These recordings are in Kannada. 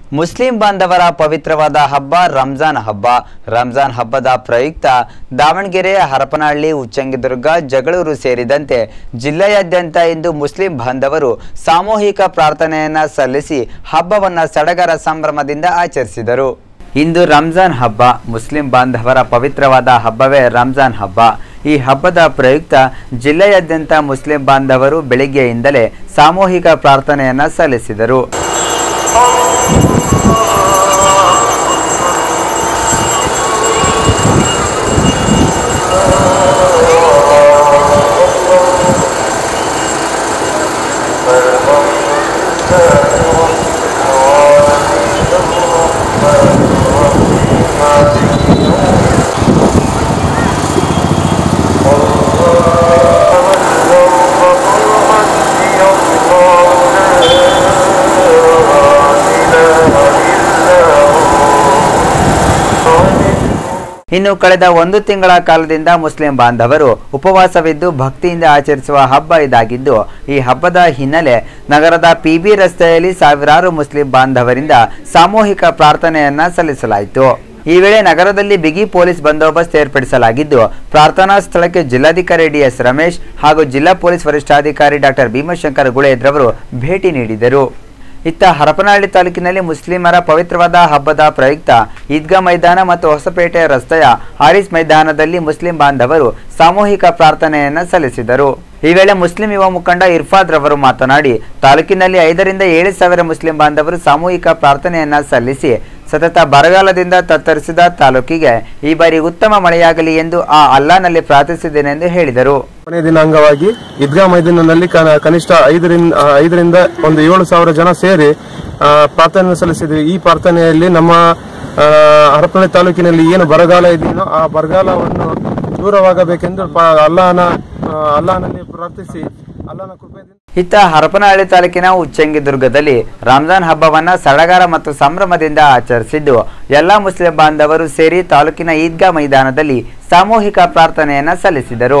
ಮುಸ್ಲಿಂ ಬಾಂಧವರ ಪವಿತ್ರವಾದ ಹಬ್ಬ ರಂಜಾನ್ ಹಬ್ಬ ರಂಜಾನ್ ಹಬ್ಬದ ಪ್ರಯುಕ್ತ ದಾವಣಗೆರೆ ಹರಪನಹಳ್ಳಿ ಉಚ್ಚಂಗಿದುರ್ಗ ಜಗಳೂರು ಸೇರಿದಂತೆ ಜಿಲ್ಲೆಯಾದ್ಯಂತ ಇಂದು ಮುಸ್ಲಿಂ ಬಾಂಧವರು ಸಾಮೂಹಿಕ ಪ್ರಾರ್ಥನೆಯನ್ನ ಸಲ್ಲಿಸಿ ಹಬ್ಬವನ್ನ ಸಡಗರ ಸಂಭ್ರಮದಿಂದ ಆಚರಿಸಿದರು ಇಂದು ರಂಜಾನ್ ಹಬ್ಬ ಮುಸ್ಲಿಂ ಬಾಂಧವರ ಪವಿತ್ರವಾದ ಹಬ್ಬವೇ ರಂಜಾನ್ ಹಬ್ಬ ಈ ಹಬ್ಬದ ಪ್ರಯುಕ್ತ ಜಿಲ್ಲೆಯಾದ್ಯಂತ ಮುಸ್ಲಿಂ ಬಾಂಧವರು ಬೆಳಿಗ್ಗೆಯಿಂದಲೇ ಸಾಮೂಹಿಕ ಪ್ರಾರ್ಥನೆಯನ್ನ ಸಲ್ಲಿಸಿದರು ಇನ್ನು ಕಳೆದ ಒಂದು ತಿಂಗಳ ಕಾಲದಿಂದ ಮುಸ್ಲಿಂ ಬಾಂಧವರು ಉಪವಾಸವಿದ್ದು ಭಕ್ತಿಯಿಂದ ಆಚರಿಸುವ ಹಬ್ಬ ಇದಾಗಿದ್ದು ಈ ಹಬ್ಬದ ಹಿನ್ನೆಲೆ ನಗರದ ಪಿಬಿ ರಸ್ತೆಯಲ್ಲಿ ಸಾವಿರಾರು ಮುಸ್ಲಿಂ ಬಾಂಧವರಿಂದ ಸಾಮೂಹಿಕ ಪ್ರಾರ್ಥನೆಯನ್ನ ಸಲ್ಲಿಸಲಾಯಿತು ಈ ವೇಳೆ ನಗರದಲ್ಲಿ ಬಿಗಿ ಪೊಲೀಸ್ ಬಂದೋಬಸ್ತ್ ಏರ್ಪಡಿಸಲಾಗಿದ್ದು ಪ್ರಾರ್ಥನಾ ಸ್ಥಳಕ್ಕೆ ಜಿಲ್ಲಾಧಿಕಾರಿ ಡಿಎಸ್ ರಮೇಶ್ ಹಾಗೂ ಜಿಲ್ಲಾ ಪೊಲೀಸ್ ವರಿಷ್ಠಾಧಿಕಾರಿ ಡಾಕ್ಟರ್ ಭೀಮಶಂಕರ್ ಗುಳೇದ್ರವರು ಭೇಟಿ ನೀಡಿದರು ಇತ್ತ ಹರಪನಹಳ್ಳಿ ತಾಲೂಕಿನಲ್ಲಿ ಮುಸ್ಲಿಮರ ಪವಿತ್ರವಾದ ಹಬ್ಬದ ಪ್ರಯುಕ್ತ ಈದ್ಗಾ ಮೈದಾನ ಮತ್ತು ಹೊಸಪೇಟೆ ರಸ್ತೆಯ ಹಾರಿಸ್ ಮೈದಾನದಲ್ಲಿ ಮುಸ್ಲಿಂ ಬಾಂಧವರು ಸಾಮೂಹಿಕ ಪ್ರಾರ್ಥನೆಯನ್ನ ಸಲ್ಲಿಸಿದರು ಈ ವೇಳೆ ಮುಸ್ಲಿಂ ಯುವ ಮುಖಂಡ ಇರ್ಫಾದ್ ರವರು ಮಾತನಾಡಿ ತಾಲೂಕಿನಲ್ಲಿ ಐದರಿಂದ ಏಳು ಸಾವಿರ ಮುಸ್ಲಿಂ ಬಾಂಧವರು ಸಾಮೂಹಿಕ ಪ್ರಾರ್ಥನೆಯನ್ನ ಸಲ್ಲಿಸಿ ಸತತ ಬರಗಾಲದಿಂದ ತತ್ತರಿಸಿದ ತಾಲೂಕಿಗೆ ಈ ಬಾರಿ ಉತ್ತಮ ಮಳೆಯಾಗಲಿ ಎಂದು ಆ ಅಲ್ಲಾನಲ್ಲಿ ಪ್ರಾರ್ಥಿಸಿದ್ದೇನೆಂದು ಹೇಳಿದರು ಕೊನೆಯ ದಿನ ಅಂಗವಾಗಿ ಈದ್ಗಾ ಮೈದಾನದಲ್ಲಿ ಕನ- ಕನಿಷ್ಠ ಐದರಿಂದ ಆ, ಐದರಿಂದ ಒಂದು ಏಳು ಸಾವಿರ ಜನ ಸೇರಿ ಆ, ಪ್ರಾರ್ಥನೆ ಸಲ್ಲಿಸಿದ್ವಿ ಈ ಪ್ರಾರ್ಥನೆಯಲ್ಲಿ ನಮ್ಮ ಆ, ಹರಪನಹಳ್ಳಿ ತಾಲೂಕಿನಲ್ಲಿ ಏನು ಬರಗಾಲ ಇದೆಯೋ ಆ ಬರಗಾಲವನ್ನು ದೂರವಾಗಬೇಕೆಂದು ಪ- ಅಲ್ಲಾಹನ ಆ, ಅಲ್ಲಾಹನಲ್ಲಿ ಪ್ರಾರ್ಥಿಸಿ ಅಲ್ಲಾಹನ ಕೃಪೆಯಿಂದ ಇತ್ತ ಹರಪನಹಳ್ಳಿ ತಾಲೂಕಿನ ಉಚ್ಚಂಗಿದುರ್ಗದಲ್ಲಿ ರಂಜಾನ್ ಹಬ್ಬವನ್ನ ಸಡಗರ ಮತ್ತು ಸಂಭ್ರಮದಿಂದ ಆಚರಿಸಿದ್ದು ಎಲ್ಲಾ ಮುಸ್ಲಿಂ ಬಾಂಧವರು ಸೇರಿ ತಾಲೂಕಿನ ಈದ್ಗಾ ಮೈದಾನದಲ್ಲಿ ಸಾಮೂಹಿಕ ಪ್ರಾರ್ಥನೆಯನ್ನ ಸಲ್ಲಿಸಿದರು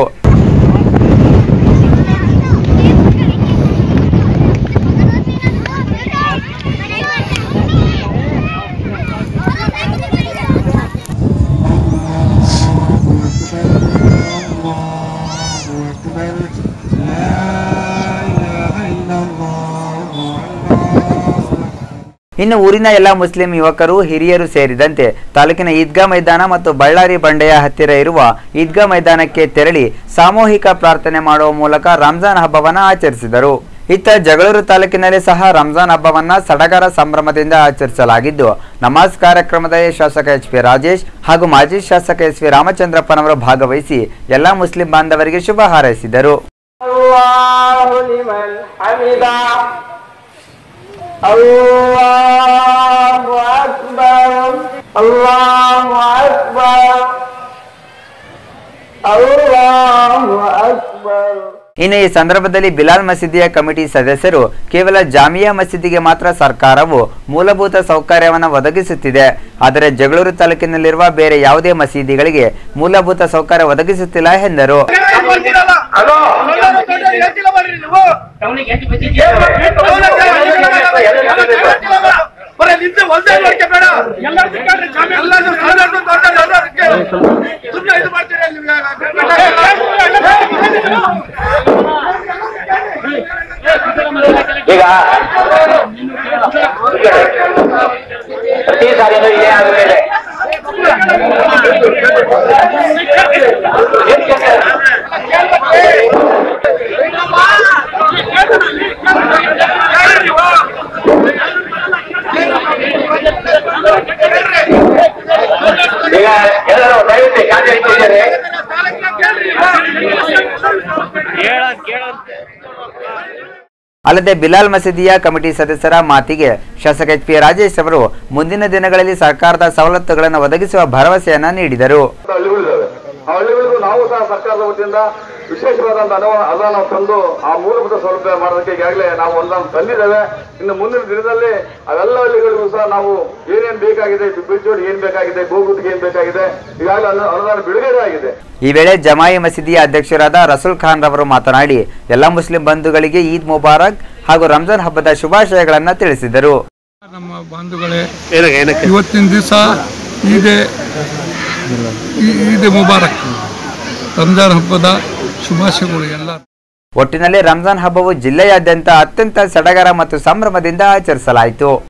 ಇನ್ನು ಊರಿನ ಎಲ್ಲ ಮುಸ್ಲಿಂ ಯುವಕರು ಹಿರಿಯರು ಸೇರಿದಂತೆ ತಾಲೂಕಿನ ಈದ್ಗಾ ಮೈದಾನ ಮತ್ತು ಬಳ್ಳಾರಿ ಬಂಡೆಯ ಹತ್ತಿರ ಇರುವ ಈದ್ಗಾ ಮೈದಾನಕ್ಕೆ ತೆರಳಿ ಸಾಮೂಹಿಕ ಪ್ರಾರ್ಥನೆ ಮಾಡುವ ಮೂಲಕ ರಂಜಾನ್ ಹಬ್ಬವನ್ನ ಆಚರಿಸಿದರು ಇತ್ತ ಜಗಳೂರು ತಾಲೂಕಿನಲ್ಲಿ ಸಹ ರಂಜಾನ್ ಹಬ್ಬವನ್ನ ಸಡಗರ ಸಂಭ್ರಮದಿಂದ ಆಚರಿಸಲಾಗಿದ್ದು ನಮಾಜ್ ಕಾರ್ಯಕ್ರಮದಲ್ಲಿ ಶಾಸಕ ಎಚ್ ಪಿ ರಾಜೇಶ್ ಹಾಗೂ ಮಾಜಿ ಶಾಸಕ ಎಸ್ ವಿ ರಾಮಚಂದ್ರಪ್ಪನವರು ಭಾಗವಹಿಸಿ ಎಲ್ಲಾ ಮುಸ್ಲಿಂ ಬಾಂಧವರಿಗೆ ಶುಭ ಹಾರೈಸಿದರು الله لمن حمده الله أكبر الله أكبر الله أكبر ಇನ್ನು ಈ ಸಂದರ್ಭದಲ್ಲಿ ಬಿಲಾಲ್ ಮಸೀದಿಯ ಕಮಿಟಿ ಸದಸ್ಯರು ಕೇವಲ ಜಾಮಿಯಾ ಮಸೀದಿಗೆ ಮಾತ್ರ ಸರ್ಕಾರವು ಮೂಲಭೂತ ಸೌಕರ್ಯವನ್ನು ಒದಗಿಸುತ್ತಿದೆ ಆದರೆ ಜಗಳೂರು ತಾಲೂಕಿನಲ್ಲಿರುವ ಬೇರೆ ಯಾವುದೇ ಮಸೀದಿಗಳಿಗೆ ಮೂಲಭೂತ ಸೌಕರ್ಯ ಒದಗಿಸುತ್ತಿಲ್ಲ ಎಂದರು ಬರೀ ನಿಂತು ಒಂದೇ ನೋಡ್ಕೆ ಬೇಡ ಎಲ್ಲರೂ ಸಿಕ್ಕಾಡ್ರಿ ಜಾಮಿ ಎಲ್ಲರೂ ಎಲ್ಲರೂ ದೊಡ್ಡ ಎಲ್ಲರಿಗೆ ಸುಮ್ಮನೆ ಇದು ಮಾಡ್ತೀರಿ ಈಗ ಪ್ರತಿ ಸಾರಿನೂ ಇದೇ ಆದ್ಮೇಲೆ ಈಗ ಎಲ್ಲರೂ ದಯವಿಟ್ಟು ಶಾಂತಿ ಇಟ್ಟಿದ್ದಾರೆ ಅಲ್ಲದೆ ಬಿಲಾಲ್ ಮಸೀದಿಯ ಕಮಿಟಿ ಸದಸ್ಯರ ಮಾತಿಗೆ ಶಾಸಕ ಎಚ್ ಪಿ ರಾಜೇಶ್ ಅವರು ಮುಂದಿನ ದಿನಗಳಲ್ಲಿ ಸರ್ಕಾರದ ಸವಲತ್ತುಗಳನ್ನು ಒದಗಿಸುವ ಭರವಸೆಯನ್ನ ನೀಡಿದರು ಹಳ್ಳಿಗಳಿದ್ದಾವೆ ಆ ಹಳ್ಳಿಗಳಿಗೂ ನಾವು ಸಹ ಸರ್ಕಾರದ ವತಿಯಿಂದ ವಿಶೇಷವಾದಂತ ಅನುವ ಅನುದಾನ ತಂದು ಆ ಮೂಲಭೂತ ಸೌಲಭ್ಯ ಮಾಡೋದಕ್ಕೆ ಈಗಾಗಲೇ ನಾವು ಅನುದಾನ ತಂದಿದ್ದೇವೆ ಇನ್ನು ಮುಂದಿನ ದಿನದಲ್ಲಿ ಅವೆಲ್ಲ ಹಳ್ಳಿಗಳಿಗೂ ಸಹ ನಾವು ಏನೇನ್ ಬೇಕಾಗಿದೆ ಬಿಜ್ಜೋಡಿ ಏನ್ ಬೇಕಾಗಿದೆ ಗೋಗುತ್ತಿಗೆ ಏನ್ ಬೇಕಾಗಿದೆ ಈಗಾಗಲೇ ಅನು- ಅನುದಾನ ಬಿಡುಗಡೆ ಆಗಿದೆ ಈ ವೇಳೆ ಜಮಾಯಿ ಮಸೀದಿಯ ಅಧ್ಯಕ್ಷರಾದ ರಸೂಲ್ ಖಾನ್ ರವರು ಮಾತನಾಡಿ ಎಲ್ಲ ಮುಸ್ಲಿಂ ಬಂಧುಗಳಿಗೆ ಈದ್ ಮುಬಾರಕ್ ಹಾಗೂ ರಂಜಾನ್ ಹಬ್ಬದ ಶುಭಾಶಯಗಳನ್ನು ತಿಳಿಸಿದರು ನಮ್ಮ ಬಾಂಧುಗಳೇ ಇವತ್ತಿನ ದಿವಸ ಈದೆ ಈ- ಈದ್ ಮುಬಾರಕ್ ರಂಜಾನ್ ಹಬ್ಬದ ಶುಭಾಶಯಗಳು ಎಲ್ಲ ಒಟ್ಟಿನಲ್ಲಿ ರಂಜಾನ್ ಹಬ್ಬವು ಜಿಲ್ಲೆಯಾದ್ಯಂತ ಅತ್ಯಂತ ಸಡಗರ ಮತ್ತು ಸಂಭ್ರಮದಿಂದ ಆಚರಿಸಲಾಯಿತು